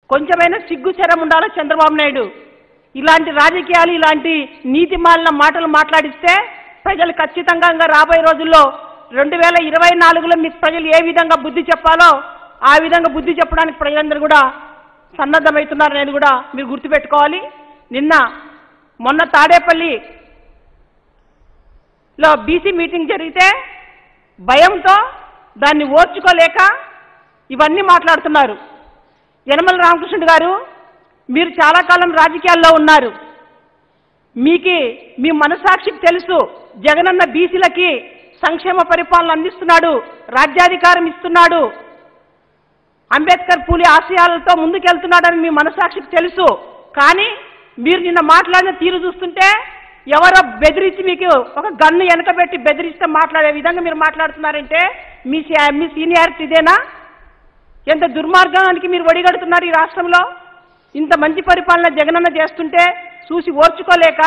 కొంచెమైనా సిగ్గు శరం ఉండాలి చంద్రబాబు నాయుడు ఇలాంటి రాజకీయాలు ఇలాంటి నీతి మాలిన మాటలు మాట్లాడిస్తే ప్రజలు ఖచ్చితంగా ఇంకా రాబోయే రోజుల్లో రెండు వేల ఇరవై నాలుగులో మీకు ప్రజలు ఏ విధంగా బుద్ధి చెప్పాలో ఆ విధంగా బుద్ధి చెప్పడానికి ప్రజలందరూ కూడా సన్నద్ధమవుతున్నారనేది కూడా మీరు గుర్తుపెట్టుకోవాలి నిన్న మొన్న తాడేపల్లి లో బీసీ మీటింగ్ జరిగితే భయంతో దాన్ని ఓర్చుకోలేక ఇవన్నీ మాట్లాడుతున్నారు యనమల రామకృష్ణుడు గారు మీరు చాలా కాలం రాజకీయాల్లో ఉన్నారు మీకు మీ మనసాక్షికి తెలుసు జగనన్న బీసీలకి సంక్షేమ పరిపాలన అందిస్తున్నాడు రాజ్యాధికారం ఇస్తున్నాడు అంబేద్కర్ పూలి ఆశయాలతో ముందుకెళ్తున్నాడని మీ మనసాక్షికి తెలుసు కానీ మీరు నిన్న మాట్లాడిన తీరు చూస్తుంటే ఎవరో బెదిరించి మీకు ఒక గన్ను వెనకబెట్టి బెదిరిస్తే మాట్లాడే విధంగా మీరు మాట్లాడుతున్నారంటే మీ సీ- మీ సీనియారిటీ ఇదేనా ఎంత దుర్మార్గానికి మీరు ఒడిగడుతున్నారు ఈ రాష్ట్రంలో ఇంత మంచి పరిపాలన జగనన్న చేస్తుంటే చూసి ఓర్చుకోలేక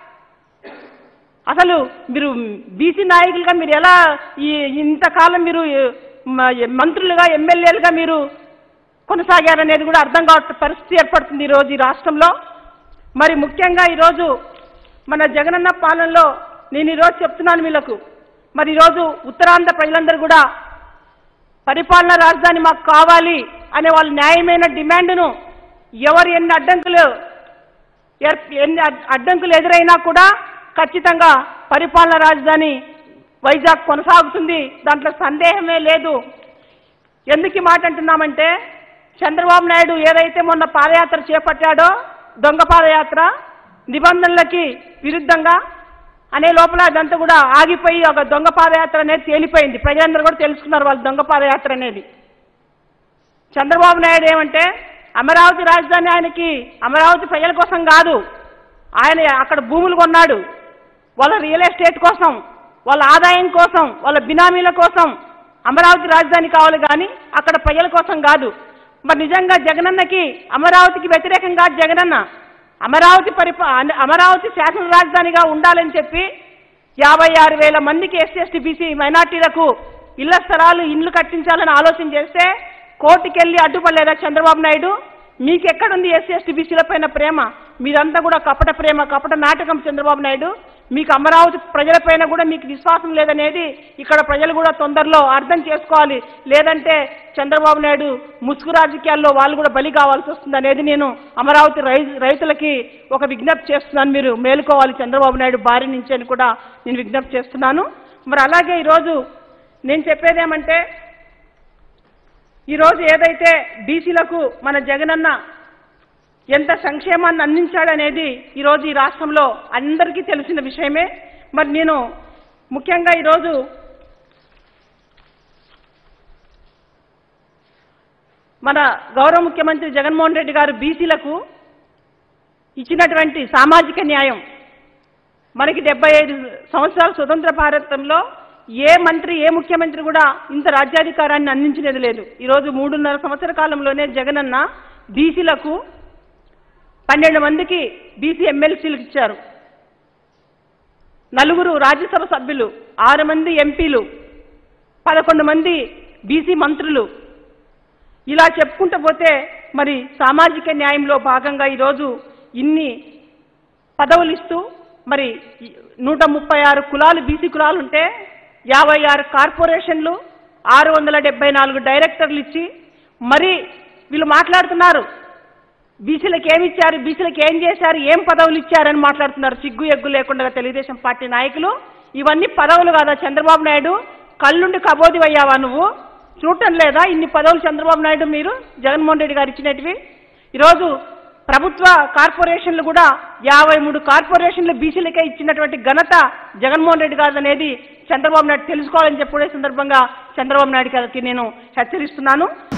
అసలు మీరు బీసీ నాయకులుగా మీరు ఎలా ఈ ఇంతకాలం మీరు మ- మంత్రులుగా ఎమ్మెల్యేలుగా మీరు కొనసాగారనేది కూడా అర్థం కావట్లేదు పరిస్థితి ఏర్పడుతుంది ఈరోజు ఈ రాష్ట్రంలో మరి ముఖ్యంగా ఈరోజు మన జగనన్న పాలనలో నేను ఈరోజు చెప్తున్నాను వీళ్ళకు మరి ఈరోజు ఉత్తరాంధ్ర ప్రజలందరూ కూడా పరిపాలనా రాజధాని మాకు కావాలి అనే వాళ్ళ న్యాయమైన డిమాండ్ను ఎవరు ఎన్ని అడ్డంకులు ఏర్- ఎన్ని అడ్- అడ్డంకులు ఎదురైనా కూడా ఖచ్చితంగా పరిపాలనా రాజధాని వైజాగ్ కొనసాగుతుంది దాంట్లో సందేహమే లేదు ఎందుకు ఈ మాట అంటున్నామంటే చంద్రబాబు నాయుడు ఏదైతే మొన్న పాదయాత్ర చేపట్టాడో దొంగ పాదయాత్ర నిబంధనలకి విరుద్ధంగా అనే లోపల అదంతా కూడా ఆగిపోయి ఒక దొంగ పాదయాత్ర అనేది తేలిపోయింది ప్రజలందరూ కూడా తెలుసుకున్నారు వాళ్ళు దొంగ పాదయాత్ర అనేది చంద్రబాబు నాయుడు ఏమంటే అమరావతి రాజధాని ఆయనకి అమరావతి ప్రజల కోసం కాదు ఆయన అక్కడ భూములు కొన్నాడు వాళ్ళ రియల్ ఎస్టేట్ కోసం వాళ్ళ ఆదాయం కోసం వాళ్ళ బినామీల కోసం అమరావతి రాజధాని కావాలి కానీ అక్కడ ప్రజల కోసం కాదు మరి నిజంగా జగనన్నకి అమరావతికి వ్యతిరేకంగా జగనన్న అమరావతి పరిపా అమరావతి శాసన రాజధానిగా ఉండాలని చెప్పి యాభై ఆరు వేల మందికి ఎస్సీ ఎస్టీ బీసీ మైనార్టీలకు ఇళ్ల స్థలాలు ఇండ్లు కట్టించాలని ఆలోచన చేస్తే కోర్టుకెళ్ళి అడ్డుపడలేదా చంద్రబాబు నాయుడు మీకెక్కడుంది ఎస్సీ ఎస్టీ బీసీల పైన ప్రేమ మీరంతా కూడా కపట ప్రేమ కపట నాటకం చంద్రబాబు నాయుడు మీకు అమరావతి ప్రజలపైన కూడా మీకు విశ్వాసం లేదనేది ఇక్కడ ప్రజలు కూడా తొందరలో అర్థం చేసుకోవాలి లేదంటే చంద్రబాబు నాయుడు ముసుగు రాజకీయాల్లో వాళ్ళు కూడా బలి కావాల్సి వస్తుంది అనేది నేను అమరావతి రై రైతులకి ఒక విజ్ఞప్తి చేస్తున్నాను మీరు మేలుకోవాలి చంద్రబాబు నాయుడు బారి నుంచి అని కూడా నేను విజ్ఞప్తి చేస్తున్నాను మరి అలాగే ఈరోజు నేను చెప్పేదేమంటే ఈరోజు ఏదైతే బీసీలకు మన జగనన్న ఎంత సంక్షేమాన్ని అందించాడనేది ఈరోజు ఈ రాష్ట్రంలో అందరికీ తెలిసిన విషయమే మరి నేను ముఖ్యంగా ఈరోజు మన గౌరవ ముఖ్యమంత్రి జగన్మోహన్ రెడ్డి గారు బీసీలకు ఇచ్చినటువంటి సామాజిక న్యాయం మనకి డెబ్బై ఐదు సంవత్సరాల స్వతంత్ర భారతంలో ఏ మంత్రి ఏ ముఖ్యమంత్రి కూడా ఇంత రాజ్యాధికారాన్ని అందించినది లేదు ఈరోజు మూడున్నర సంవత్సర కాలంలోనే జగనన్న బీసీలకు పన్నెండు మందికి బీసీ ఎమ్మెల్సీలకు ఇచ్చారు నలుగురు రాజ్యసభ సభ్యులు ఆరు మంది ఎంపీలు పదకొండు మంది బీసీ మంత్రులు ఇలా చెప్పుకుంటూ పోతే మరి సామాజిక న్యాయంలో భాగంగా ఈరోజు ఇన్ని పదవులు ఇస్తూ మరి నూట ముప్పై ఆరు కులాలు బీసీ కులాలు ఉంటే యాభై ఆరు కార్పొరేషన్లు ఆరు వందల డెబ్బై నాలుగు డైరెక్టర్లు ఇచ్చి మరి వీళ్ళు మాట్లాడుతున్నారు బీసీలకు ఏమి ఇచ్చారు బీసీలకు ఏం చేశారు ఏం పదవులు ఇచ్చారని మాట్లాడుతున్నారు సిగ్గు ఎగ్గు లేకుండా తెలుగుదేశం పార్టీ నాయకులు ఇవన్నీ పదవులు కాదా చంద్రబాబు నాయుడు కళ్ళుండి కబోది అయ్యావా నువ్వు చూడటం లేదా ఇన్ని పదవులు చంద్రబాబు నాయుడు మీరు జగన్మోహన్ రెడ్డి గారు ఇచ్చినటివి ఈరోజు ప్రభుత్వ కార్పొరేషన్లు కూడా యాభై మూడు కార్పొరేషన్లు బీసీలకే ఇచ్చినటువంటి ఘనత జగన్మోహన్ రెడ్డి గారు అనేది చంద్రబాబు నాయుడు తెలుసుకోవాలని చెప్పే సందర్భంగా చంద్రబాబు నాయుడు గారికి నేను హెచ్చరిస్తున్నాను